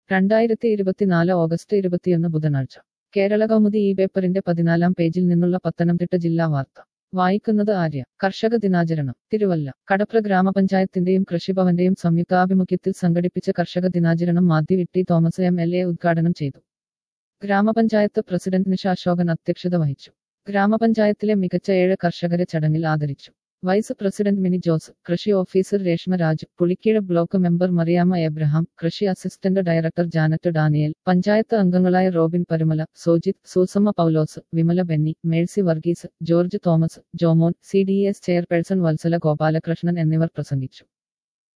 രണ്ടായിരത്തി ഇരുപത്തിനാല് ഓഗസ്റ്റ് ഇരുപത്തിയൊന്ന് ബുധനാഴ്ച കേരള കൗമുദി ഈ പേപ്പറിന്റെ പതിനാലാം പേജിൽ നിന്നുള്ള പത്തനംതിട്ട ജില്ലാ വാർത്ത വായിക്കുന്നത് ആര്യ കർഷക ദിനാചരണം തിരുവല്ല കടപ്ര ഗ്രാമപഞ്ചായത്തിന്റെയും കൃഷിഭവന്റെയും സംയുക്താഭിമുഖ്യത്തിൽ സംഘടിപ്പിച്ച കർഷക ദിനാചരണം Mathew T Thomas M L A ഉദ്ഘാടനം ചെയ്തു ഗ്രാമപഞ്ചായത്ത് പ്രസിഡന്റ് നിഷ അശോകൻ അധ്യക്ഷത വഹിച്ചു ഗ്രാമപഞ്ചായത്തിലെ മികച്ച ഏഴ് കർഷകരെ ചടങ്ങിൽ ആദരിച്ചു വൈസ് പ്രസിഡന്റ് മിനി ജോസ് കൃഷി officer Reshma Raj Pulikeezh block member Mariamma Abraham കൃഷി അസിസ്റ്റന്റ് ഡയറക്ടർ ജാനറ്റ് ഡാനിയൽ പഞ്ചായത്ത് അംഗങ്ങളായ Robin Parumala Sojith Susamma Paulose Vimala Benny Mercy Varghese George Thomas Jomon C D S chairperson Vatsala Gopalakrishnan എന്നിവർ പ്രസംഗിച്ചു